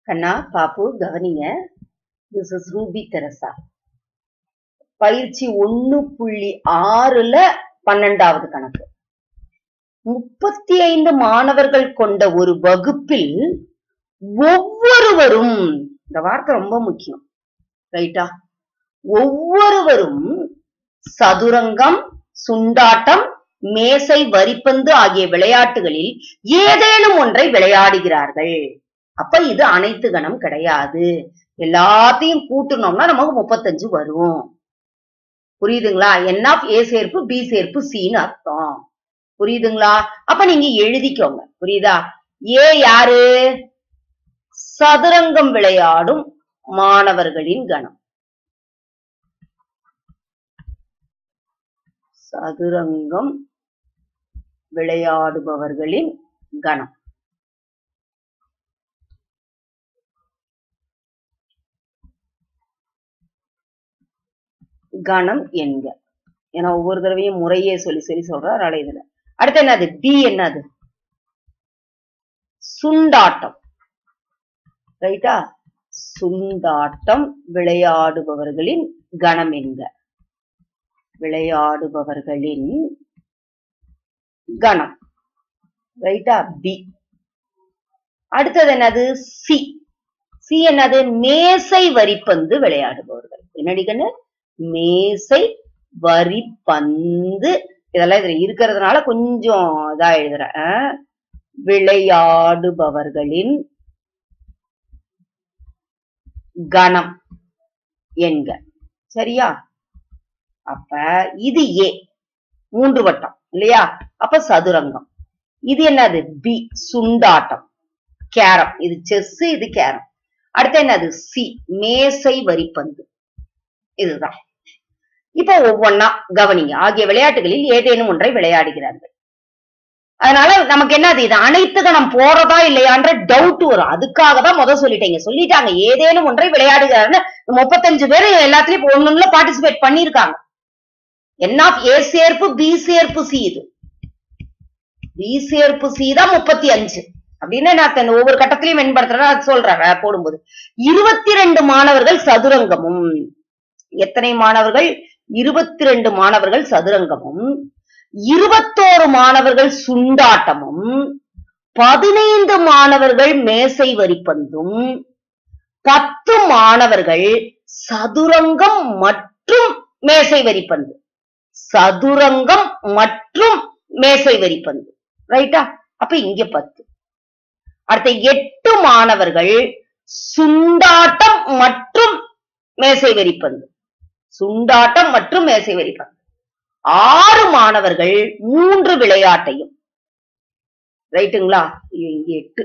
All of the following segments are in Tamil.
கண்ணா பாப்பு கவனிங்க திஸ் இஸ் ரூபி தெரசா பயிற்சி ஒண்ணு புள்ளி ஆறுல பன்னெண்டாவது கணக்கு முப்பத்தி ஐந்து மாணவர்கள் கொண்ட ஒரு வகுப்பில் ஒவ்வொருவரும் இந்த வார்த்தை ரொம்ப முக்கியம் ரைட்டா ஒவ்வொருவரும் சதுரங்கம் சுண்டாட்டம் மேசை வரிப்பந்து ஆகிய விளையாட்டுகளில் ஏதேனும் ஒன்றை விளையாடுகிறார்கள் அப்ப இது அனைத்து கணம் கிடையாது எல்லாத்தையும் கூட்டணும்னா நமக்கு முப்பத்தஞ்சு வரும் புரியுதுங்களா என் ஆஃப் ஏ சேர்ப்பு பி சேர்ப்பு சின்னு அர்த்தம் புரியுதுங்களா அப்ப நீங்க எழுதிக்கோங்க புரியுதா ஏ யாரு சதுரங்கம் விளையாடும் மாணவர்களின் கணம் சதுரங்கம் விளையாடுபவர்களின் கணம் கணம் என்க ஏன்னா ஒவ்வொரு தடவையும் முறையே சொல்லி சொல்லி சொல்ற அதனால இதுல அடுத்து என்னது பி என்னது சுண்டாட்டம் ரைட்டா சுண்டாட்டம் விளையாடுபவர்களின் கணம் என்க விளையாடுபவர்களின் கணம் ரைட்டா பி அடுத்தது என்னது சி சி என்னது மேசை வரிப்பந்து விளையாடுபவர்கள் என்னடி கண்ணு மேசை வரிப்பந்து இதெல்லாம் இதுல இருக்கிறதுனால கொஞ்சம் இதா எழுதுறேன் ஆ? விளையாடுபவர்களின் கணம் என்க சரியா அப்ப இது ஏ மூன்று வட்டம் இல்லையா அப்ப சதுரங்கம் இது என்னது பி சுண்டாட்டம் கேரம் இது செஸ் இது கேரம் அடுத்து என்னது சி மேசை வரிப்பந்து இதுதான் இப்ப ஒவ்வொன்னா கவனிங்க ஆகிய விளையாட்டுகளில் ஏதேனும் ஒன்றை விளையாடுகிறார்கள் அதனால நமக்கு என்னது இது அனைத்து கணம் போறதா இல்லையான்ற டவுட் வரும் அதுக்காக தான் முதல் சொல்லிட்டீங்க சொல்லிட்டாங்க ஏதேனும் ஒன்றை விளையாடுகிறாருன்னு முப்பத்தஞ்சு பேர் எல்லாத்துலயும் இப்ப ஒண்ணுல பார்ட்டிசிபேட் பண்ணிருக்காங்க என் ஆஃப் ஏ சேர்ப்பு பி சேர்ப்பு சி இது பி சேர்ப்பு சி தான் முப்பத்தி அஞ்சு அப்படின்னு நான் தன் ஒவ்வொரு கட்டத்திலையும் மேம்படுத்துறேன் அது சொல்றேன் அஹ் போடும்போது இருபத்தி ரெண்டு மாணவர்கள் சதுரங்கமும் எத்தனை மாணவர்கள் இருபத்தி ரெண்டு மாணவர்கள் சதுரங்கமும் இருபத்தோரு மாணவர்கள் சுண்டாட்டமும் பதினைந்து மாணவர்கள் மேசை வரிப்பந்தும் பத்து மாணவர்கள் சதுரங்கம் மற்றும் மேசை வரிப்பந்து சதுரங்கம் மற்றும் மேசை வரிப்பந்து ரைட்டா அப்ப இங்க பத்து அடுத்த எட்டு மாணவர்கள் சுண்டாட்டம் மற்றும் மேசை வரிப்பந்து சுண்டாட்டம் மற்றும் மேசை வரிப்பந்து ஆறு மாணவர்கள் மூன்று விளையாட்டையும் ரைட்டுங்களா இது இங்க எட்டு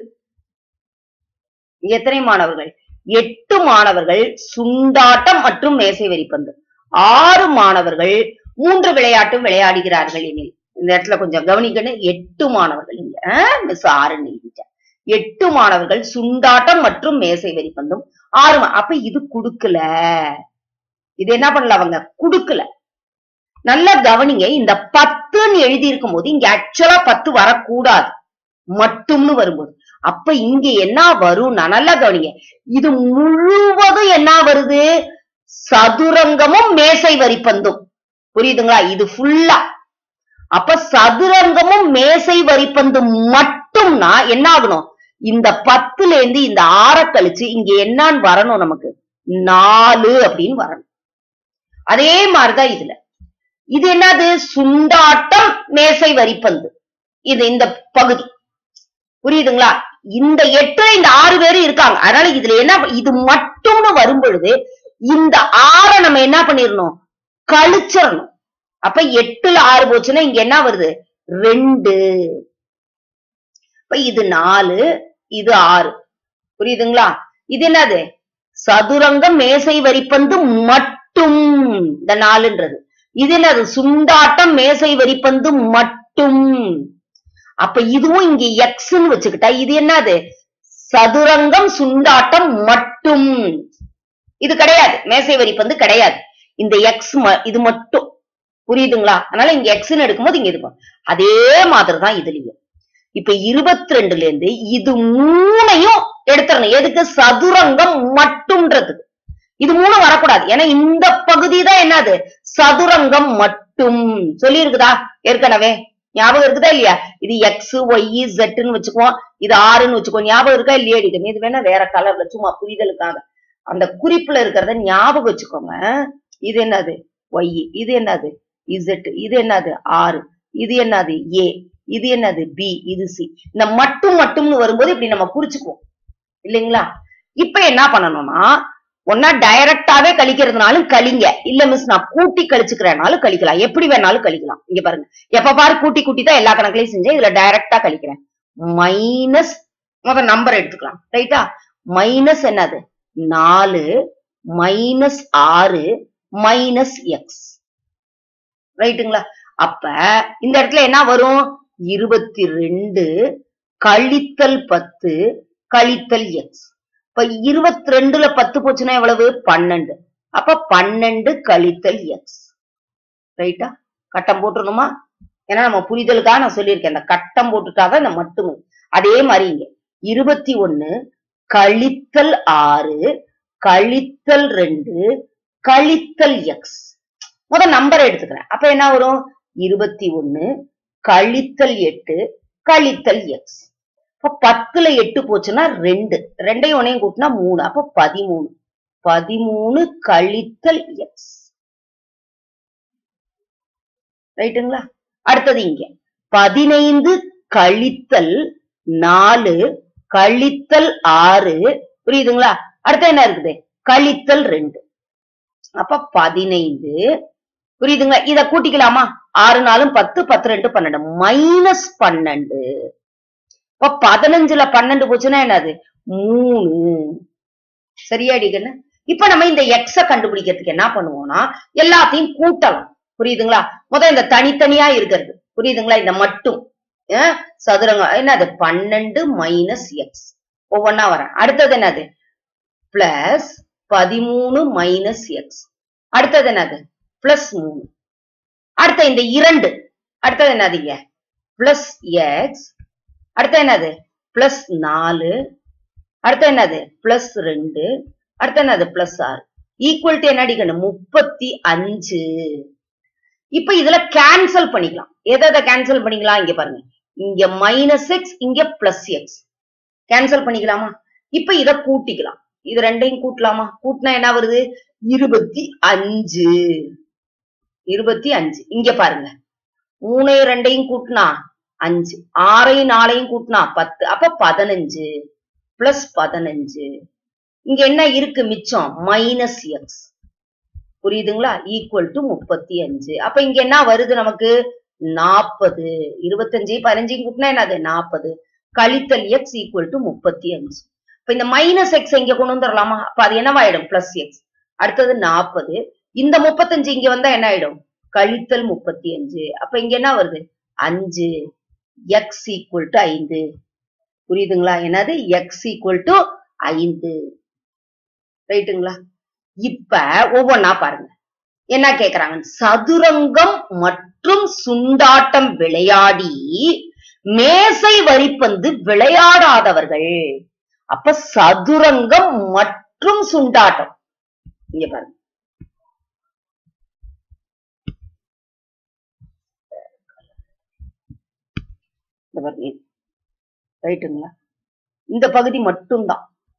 இங்க எத்தனை மாணவர்கள் எட்டு மாணவர்கள் சுண்டாட்டம் மற்றும் மேசை வரிப்பந்து ஆறு மாணவர்கள் மூன்று விளையாட்டும் விளையாடுகிறார்கள் எனில் இந்த இடத்துல கொஞ்சம் கவனிக்கணும் எட்டு மாணவர்கள் இங்க மிஸ் ஆறு எழுதிட்டேன் எட்டு மாணவர்கள் சுண்டாட்டம் மற்றும் மேசை வரிப்பந்தும் ஆறு மா- அப்ப இது குடுக்கல இது என்ன பண்ணல அவங்க குடுக்கல நல்லா கவனிங்க இந்த பத்துன்னு எழுதி இருக்கும் போது இங்க ஆக்சுவலா பத்து வரக்கூடாது மட்டும்னு வரும்போது அப்ப இங்க என்ன வரும் நல்லா கவனிங்க இது முழுவதும் என்ன வருது சதுரங்கமும் மேசை வரிப்பந்தும் புரியுதுங்களா இது ஃபுல்லா அப்ப சதுரங்கமும் மேசை வரிப்பந்து மட்டும்னா என்ன ஆகணும் இந்த பத்துல இருந்து இந்த ஆற கழிச்சு இங்க என்னன்னு வரணும் நமக்கு நாலு அப்படின்னு வரணும் அதே மாதிரிதான் இதுல இது என்னது சுண்டாட்டம் மேசை வரிப்பந்து இது இந்த பகுதி புரியுதுங்களா இந்த எட்டு இந்த ஆறு பேரு இருக்காங்க அதனால இதுல என்ன இது மட்டும்னு வரும் பொழுது இந்த ஆறை நம்ம என்ன பண்ணிடணும் கழிச்சிடணும் அப்ப எட்டுல ஆறு போச்சுன்னா இங்க என்ன வருது ரெண்டு அப்ப இது நாலு இது ஆறு புரியுதுங்களா இது என்னது சதுரங்கம் மேசை வரிப்பந்து மட்டும் இந்த நாலுன்றது இது என்னது சுண்டாட்டம் மேசை வரிப்பந்து மட்டும் அப்ப இதுவும் இங்க எக்ஸ்ன்னு வச்சுக்கிட்டா இது என்னது சதுரங்கம் சுண்டாட்டம் மட்டும் இது கிடையாது மேசை வரிப்பந்து கிடையாது இந்த எக்ஸ் இது மட்டும் புரியுதுங்களா அதனால இங்க எக்ஸ்ன்னு எடுக்கும்போது இங்க இருக்கும் அதே மாதிரி தான் இதுலயும் இப்ப இருபத்தி ரெண்டுல இருந்து இது மூணையும் எடுத்துடணும் எதுக்கு சதுரங்கம் மட்டும்ன்றதுக்கு இது மூணு வரக்கூடாது ஏன்னா இந்த பகுதி தான் என்னது சதுரங்கம் மட்டும் சொல்லி இருக்குதா ஏற்கனவே ஞாபகம் இருக்குதா இல்லையா இது எக்ஸ் ஒய் ஜெட்னு வச்சுக்குவோம் இது ஆறுன்னு வச்சுக்கோ ஞாபகம் இருக்கா இல்லையா அடிக்கணும் இது வேணா வேற கலர்ல சும்மா புரிதலுக்காக அந்த குறிப்புல இருக்கிறத ஞாபகம் வச்சுக்கோங்க இது என்னது ஒய் இது என்னது இசட் இது என்னது ஆறு இது என்னது ஏ இது என்னது பி இது சி இந்த மட்டும் மட்டும்னு வரும்போது இப்படி நம்ம குறிச்சுக்குவோம் இல்லைங்களா இப்ப என்ன பண்ணணும்னா ஒன்னா டைரக்டாவே கழிக்கிறதுனாலும் கழிங்க இல்ல மிஸ் நான் கூட்டி கழிச்சுக்கிறனாலும் கழிக்கலாம் எப்படி வேணாலும் கழிக்கலாம் இங்க பாருங்க எப்ப பாரு கூட்டி கூட்டி தான் எல்லா கணக்குலயும் செஞ்சேன் இதுல டைரக்டா கழிக்கிறேன் மைனஸ் முதல் நம்பர் எடுத்துக்கலாம் ரைட்டா மைனஸ் என்னது நாலு மைனஸ் ஆறு மைனஸ் எக்ஸ் ரைட்டுங்களா அப்ப இந்த இடத்துல என்ன வரும் இருபத்தி ரெண்டு கழித்தல் பத்து கழித்தல் எக்ஸ் இப்ப இருபத்தி ரெண்டுல பத்து போச்சுன்னா எவ்வளவு பன்னெண்டு அப்ப பன்னெண்டு கழித்தல் எக்ஸ் ரைட்டா கட்டம் போட்டுருணுமா ஏன்னா நம்ம புரிதலுக்காக நான் சொல்லியிருக்கேன் இந்த கட்டம் போட்டுட்டாதான் இந்த மட்டுமே அதே மாதிரி இங்க இருபத்தி ஒண்ணு கழித்தல் ஆறு கழித்தல் ரெண்டு கழித்தல் எக்ஸ் முத நம்பர் எடுத்துக்கிறேன் அப்ப என்ன வரும் இருபத்தி ஒண்ணு கழித்தல் எட்டு கழித்தல் எக்ஸ் இப்ப பத்துல எட்டு போச்சுன்னா ரெண்டு ரெண்டையும் ஒன்னையும் கூட்டினா மூணு அப்ப பதிமூணு பதிமூணு கழித்தல் எக்ஸ் ரைட்டுங்களா அடுத்தது இங்க பதினைந்து கழித்தல் நாலு கழித்தல் ஆறு புரியுதுங்களா அடுத்து என்ன இருக்குது கழித்தல் ரெண்டு அப்ப பதினைந்து புரியுதுங்களா இத கூட்டிக்கலாமா ஆறு நாளும் பத்து பத்து ரெண்டு பன்னெண்டு மைனஸ் பன்னெண்டு இப்ப பதினஞ்சுல பன்னெண்டு போச்சுன்னா என்னது மூணு சரியாடி கண்ணு இப்ப நம்ம இந்த எக்ஸ கண்டுபிடிக்கிறதுக்கு என்ன பண்ணுவோம்னா எல்லாத்தையும் கூட்டலாம் புரியுதுங்களா முத இந்த தனித்தனியா இருக்கிறது புரியுதுங்களா இந்த மட்டும் அஹ் சதுரங்க என்னது பன்னெண்டு மைனஸ் எக்ஸ் ஒவ்வொன்னா வரேன் அடுத்தது என்னது பிளஸ் பதிமூணு மைனஸ் எக்ஸ் அடுத்தது என்னது பிளஸ் மூணு அடுத்த இந்த இரண்டு அடுத்தது என்னதுங்க பிளஸ் எக்ஸ் அடுத்த என்னது பிளஸ் நாலு அடுத்த என்னது பிளஸ் ரெண்டு அடுத்த என்னது பிளஸ் ஆறு ஈக்குவல் டு என்ன அடிக்கணும் முப்பத்தி அஞ்சு இப்ப இதுல கேன்சல் பண்ணிக்கலாம் எதை எதை கேன்சல் பண்ணிக்கலாம் இங்க பாருங்க இங்க மைனஸ் எக்ஸ் இங்க பிளஸ் எக்ஸ் கேன்சல் பண்ணிக்கலாமா இப்ப இத கூட்டிக்கலாம் இது ரெண்டையும் கூட்டலாமா கூட்டினா என்ன வருது இருபத்தி அஞ்சு இருபத்தி அஞ்சு இங்க பாருங்க மூணையும் ரெண்டையும் கூட்டினா அஞ்சு ஆறையும் நாளையும் கூட்டினா பத்து அப்ப பதினஞ்சு பிளஸ் பதினஞ்சு இங்க என்ன இருக்கு மிச்சம் மைனஸ் எக்ஸ் புரியுதுங்களா ஈக்குவல் டு முப்பத்தி அஞ்சு அப்ப இங்க என்ன வருது நமக்கு நாற்பது இருபத்தஞ்சு பதினஞ்சையும் கூட்டினா என்னது நாற்பது கழித்தல் எக்ஸ் ஈக்குவல் டு முப்பத்தி அஞ்சு இப்ப இந்த மைனஸ் எக்ஸ் இங்க கொண்டு வந்துடலாமா அப்ப அது என்னவாயிடும் பிளஸ் எக்ஸ் அடுத்தது நாற்பது இந்த முப்பத்தஞ்சு இங்க வந்தா என்ன ஆயிடும் கழித்தல் முப்பத்தி அஞ்சு அப்ப இங்க என்ன வருது அஞ்சு எக்ஸ் ஈக்குவல் டு ஐந்து புரியுதுங்களா என்னது எக்ஸ் ஈக்குவல் டு ஐந்து ரைட்டுங்களா இப்ப ஒவ்வொன்னா பாருங்க என்ன கேக்குறாங்க சதுரங்கம் மற்றும் சுண்டாட்டம் விளையாடி மேசை வரிப்பந்து விளையாடாதவர்கள் அப்ப சதுரங்கம் மற்றும் சுண்டாட்டம் இங்க பாருங்க இந்த பாருங்க ரைட்டுங்களா இந்த பகுதி மட்டும்தான்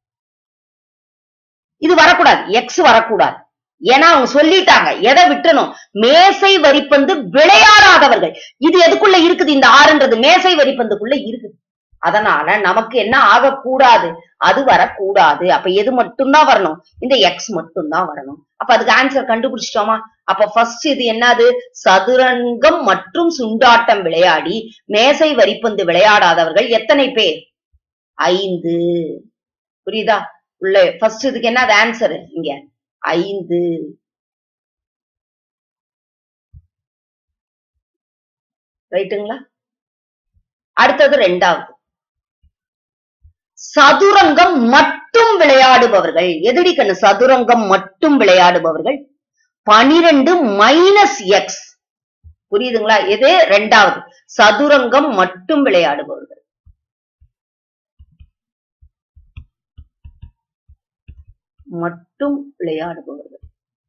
இது வரக்கூடாது எக்ஸ் வரக்கூடாது ஏன்னா அவங்க சொல்லிட்டாங்க எதை விட்டணும் மேசை வரிப்பந்து விளையாடாதவர்கள் இது எதுக்குள்ள இருக்குது இந்த ஆறுன்றது மேசை வரிப்பந்துக்குள்ள இருக்குது அதனால நமக்கு என்ன ஆகக்கூடாது அது வரக்கூடாது அப்ப எது மட்டும்தான் வரணும் இந்த எக்ஸ் மட்டும்தான் வரணும் அப்ப அதுக்கு ஆன்சர் கண்டுபிடிச்சிட்டோமா அப்ப ஃபர்ஸ்ட் இது என்னது சதுரங்கம் மற்றும் சுண்டாட்டம் விளையாடி மேசை வரிப்பந்து விளையாடாதவர்கள் எத்தனை பேர் ஐந்து புரியுதா உள்ள ஃபர்ஸ்ட் இதுக்கு என்ன ஆன்சர் இங்க ஐந்து ரைட்டுங்களா அடுத்தது ரெண்டாவது சதுரங்கம் மட்டும் விளையாடுபவர்கள் எதிரி கண்ணு சதுரங்கம் மட்டும் விளையாடுபவர்கள் பனிரெண்டு மைனஸ் எக்ஸ் புரியுதுங்களா இது ரெண்டாவது சதுரங்கம் மட்டும் விளையாடுபவர்கள் மட்டும் விளையாடுபவர்கள்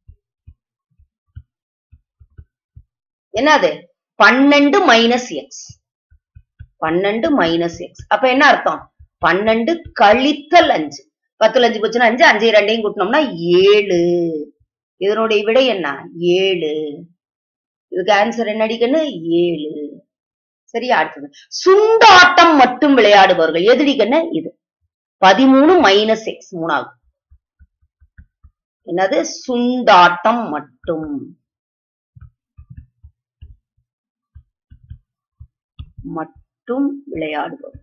என்னது பன்னெண்டு மைனஸ் எக்ஸ் பன்னெண்டு மைனஸ் எக்ஸ் அப்ப என்ன அர்த்தம் பன்னெண்டு கழித்தல் அஞ்சு பத்துல அஞ்சு போச்சுன்னா அஞ்சு அஞ்சு ரெண்டையும் கூட்டினோம்னா ஏழு இதனுடைய விடை என்ன ஏழு இதுக்கு ஆன்சர் என்ன அடிக்கன்னு ஏழு சரியா அடுத்தது சுண்டாட்டம் மட்டும் விளையாடுபவர்கள் எதிரிக்கன்னு இது பதிமூணு மைனஸ் எக்ஸ் மூணாவது என்னது சுண்டாட்டம் மட்டும் மட்டும் விளையாடுபவர்கள்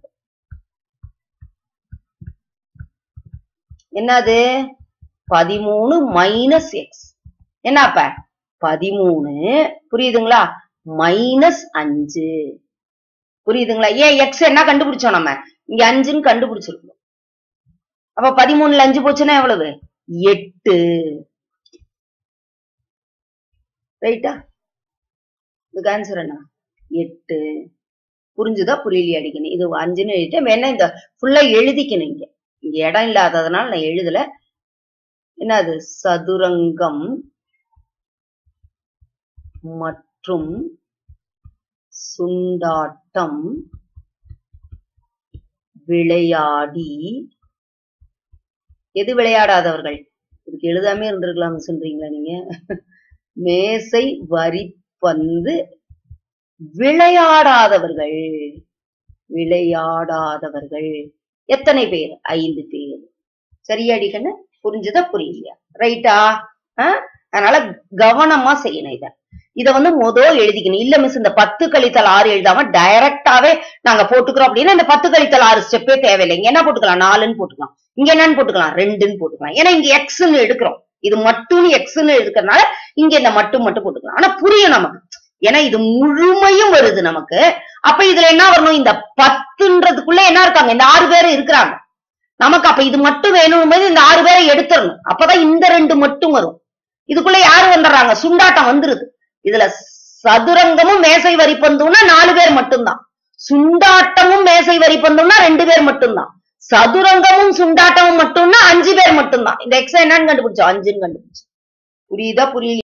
என்னது பதிமூணு மைனஸ் எக்ஸ் என்னப்ப பதிமூணு புரியுதுங்களா மைனஸ் அஞ்சு புரியுதுங்களா ஏன் எக்ஸ் என்ன கண்டுபிடிச்சோம் நம்ம இங்க அஞ்சுன்னு கண்டுபிடிச்சிருக்கோம் அப்ப பதிமூணுல அஞ்சு போச்சுன்னா எவ்வளவு எட்டு ரைட்டா இதுக்கு ஆன்சர் என்ன எட்டு புரிஞ்சுதா புரியலையா அடிக்கணும் இது அஞ்சுன்னு எழுதிட்டேன் வேணா இந்த ஃபுல்லா எழுதிக்கணும் இங்க இங்க இடம் இல்லாததுனால நான் எழுதல என்னது சதுரங்கம் மற்றும் சுண்டாட்டம் விளையாடி எது விளையாடாதவர்கள் இதுக்கு எழுதாமே இருந்திருக்கலாம் சொல்றீங்களா நீங்க மேசை வரிப்பந்து விளையாடாதவர்கள் விளையாடாதவர்கள் எத்தனை பேர் ஐந்து பேர் சரியாடிக்கன்னு புரிஞ்சுதா புரியலையா ரைட்டா அதனால கவனமா செய்யணும் இத இத வந்து மொத எழுதிக்கணும் இல்ல மிஸ் இந்த பத்து கழித்தல் ஆறு எழுதாம டைரக்டாவே நாங்க போட்டுக்கிறோம் அப்படின்னா இந்த பத்து கழித்தல் ஆறு ஸ்டெப்பே தேவையில்லை இங்க என்ன போட்டுக்கலாம் நாலுன்னு போட்டுக்கலாம் இங்க என்னன்னு போட்டுக்கலாம் ரெண்டுன்னு போட்டுக்கலாம் ஏன்னா இங்க எக்ஸ்ன்னு எடுக்கிறோம் இது மட்டும் எக்ஸ்ன்னு எடுக்கிறதுனால இங்க இந்த மட்டும் மட்டும் போட்டுக்கலாம் ஆனா புரியும் நமக்கு ஏன்னா இது முழுமையும் வருது நமக்கு அப்ப இதுல என்ன வரணும் இந்த பத்துன்றதுக்குள்ள என்ன இருக்காங்க இந்த ஆறு பேர் இருக்கிறாங்க நமக்கு அப்ப இது மட்டும் வேணும் போது இந்த ஆறு பேரை எடுத்துடணும் அப்பதான் இந்த ரெண்டு மட்டும் வரும் இதுக்குள்ள யாரு வந்துடுறாங்க சுண்டாட்டம் வந்துருது இதுல சதுரங்கமும் மேசை வரி பந்தும்னா நாலு பேர் மட்டும்தான் சுண்டாட்டமும் மேசை வரி பந்தும்னா ரெண்டு பேர் மட்டும்தான் சதுரங்கமும் சுண்டாட்டமும் மட்டும்னா அஞ்சு பேர் மட்டும்தான் இந்த எக்ஸா என்னன்னு கண்டுபிடிச்சோம் அஞ்சுன்னு கண்டுபிடிச்சோம் புரியுதா புரியல